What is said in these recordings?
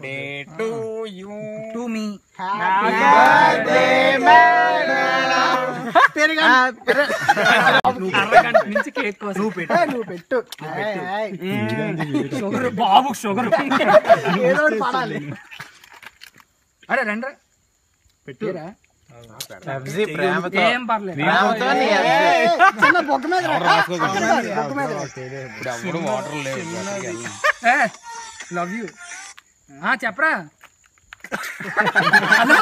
Birthday to you టు మీ అరగంట నుంచి కేక్ కోసం నువ్వు పెట్టు షుగర్ బాబు షుగర్ ఏదో ఒకటి పడాలి అరే రండి పెట్టిరా ప్రేమతో ఏం పర్లేదు ప్రేమతో నీ చిన్న బొక్క మీద రా. అక్కడ కాదు, బొక్క మీద రా. ఇప్పుడు అప్పుడు వాటర్ లేవు లవ్ యూ చెప్పరా హలో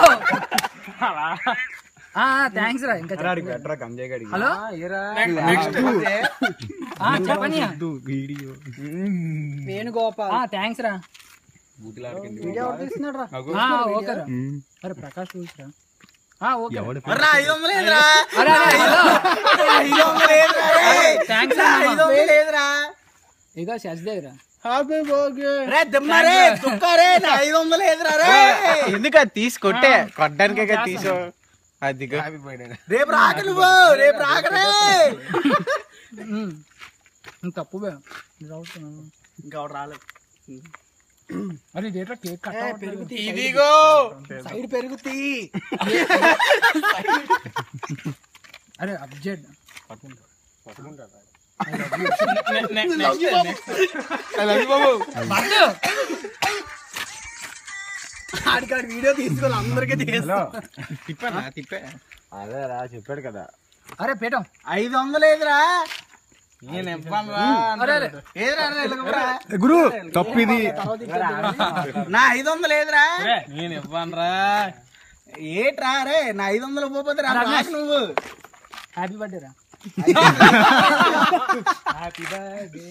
థ్యాంక్స్ రా ఇంకా చెప్పు. హలో ఆ, చెప్పని వేణుగోపాల్ థ్యాంక్స్ రా వీడియో ఎవరు తీస్తున్నాడు రా ఆ, ఓకే రా అరే ప్రకాష్ చూసి రా ఆ, ఓకే అరే ఐదు వందలు లేదురా అరే, అరే, హలో. ఐదు వందలు లేదురా థ్యాంక్స్ రా ఐదు వందలు లేదురా ఇగో శశి దగ్గర హ్యాపీ బర్త్డే రే దిమ్మరే దుక్కరే నా ఐదు వందలు లేదురా రే ఎందుకు అది తీసి కొట్టే కొట్టడానికే తీసో అది రేపు రాక నువ్వు రేపు రాకరే ఉమ్. ఇంక తప్పు బే. ఇది అవుతుంది. ఇంకా ఒకటి రాలేదు అరే ఇదేట్రా కేక్ కట్ అవ్వట్లేదు. ఇదిగో సైడ్ పెరుగుతీ అరే అబ్జెక్ట్ ఆడికాడి వీడియో తీసుకోవాలి అందరికీ తీస్తా తిప్పానా తిప్పే అదేరా చెప్పాడు కదా అరే పేటం ఐదు వందలు లేదురా నేను ఇవ్వనురా అరే అరే ఏదిరా అరే ఇలాగరా గురు తప్పిది నా ఐదు వందలు లేదురా నేను ఇవ్వనురా ఏట్రా రే నా ఐదు వందలు పోతే రా రాకు నువ్వు హ్యాపీ బర్త్డే రా హ్యాపీ బర్త్డే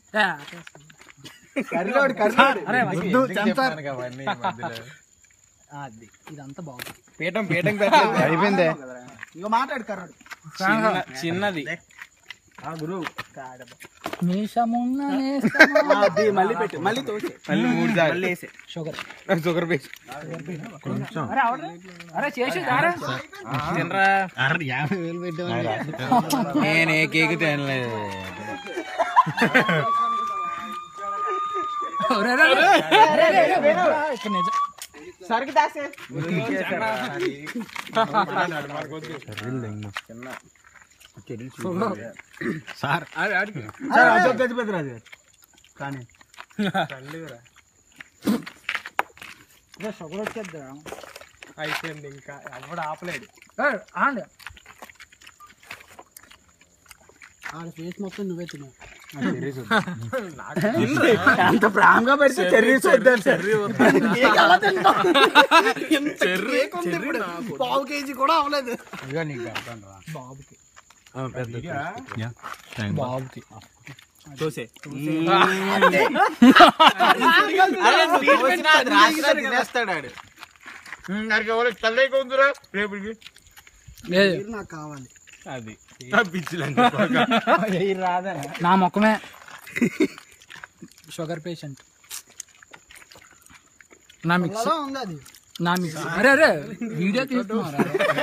కర్రోడు కర్రోడు అరే వద్దు. అవన్నీ అది ఇదంతా బాగుంది పీఠం పీఠం పెట్టలేదు అయిపోయిందే ఇంకా మాట్లాడు కర్రాడు చిన్నది మీసమున్న నేస్తమా. మళ్ళీ పెట్టు మళ్ళీ తోసి మళ్ళీ మూడు సార్లు మళ్ళీ వేసే షుగర్ షుగర్ బేస్ అరే అవడా అరే చేసి దారా తినరా యాభై వేలు పెట్టాం నేను ఏ కేక్ తినలేదు అరే, అరే, అరే. అరే, అరే, అరే, అరే. ఇక్కడ నిజం. సరికి దాసే సార్ అశోక్ గజపతి రాజు గారు కానీ షుగర్ వచ్చేద్దా అయిపోయింది ఇంకా ఎవడు ఆపలేడు ఆండి ఆడ ఫేస్ మొత్తం నువ్వే తిన్నావు అంత ప్రేమగా పెడితే చెర్రీస్ వద్దాను చెర్రీ చెర్రీ పావు కేజీ కూడా అవ్వలేదు బాబుకి బాబుకి తినేస్తాడు ఆడు లేదు మీరు నాకు కావాలి అది నా ముఖమే షుగర్ పేషెంట్ నా మిక్స్ అలా ఉంది అది నా మిక్స్ అరే అరే వీడియో తీస్తున్నారా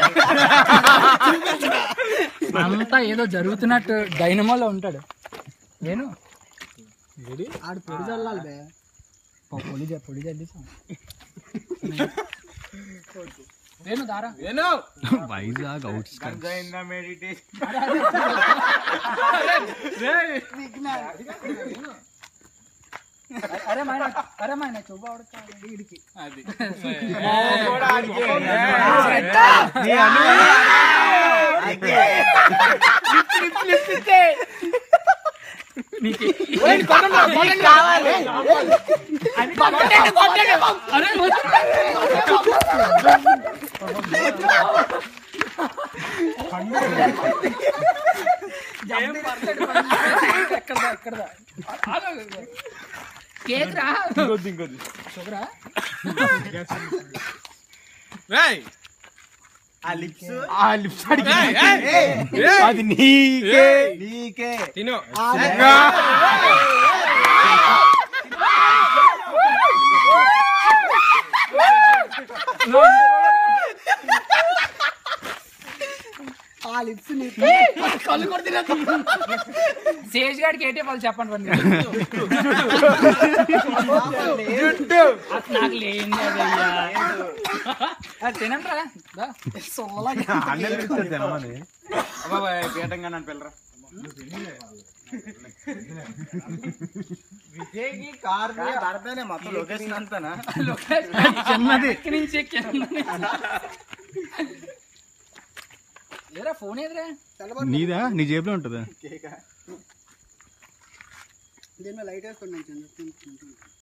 అంతా ఏదో జరుగుతున్నట్టు డైనమోలో ఉంటాడు నేను ఆడు పొడి చల్లాలి బే పో- పొడి జ- పొడి జల్లి వేణు దారా వైజాగ్ అవుట్ అరే మా అరే మా చూపు ఆడుతాడు వీడికి నీకు అరే ఎక్కడదా ఎక్కడదా కేక్ రా షుగరా ఆ లిప్స్ ఆ లిప్స్ అది నీకే నీకే ఆ లిప్స్ నీకు కళ్ళు కొడుతున్నా శేష్ గారికి ఏంటి వాళ్ళు చెప్పండి మరి మీరు. అసలు నాకు లేని అదయ్యా. అది తినండి రా దా. పీఠంగా నన్ను పిల్లరా విజయ్కి కార్ పడితేనే మొత్తం లొకేషన్ అంతానా చిన్నది ఎక్కడి నుంచి కింద నుంచి. ఏరా ఫోన్ ఏదిరా నీదా నీ జేబులో ఉంటుందా దీని మీద లైట్ వేసుకోండి నేను చెప్తాను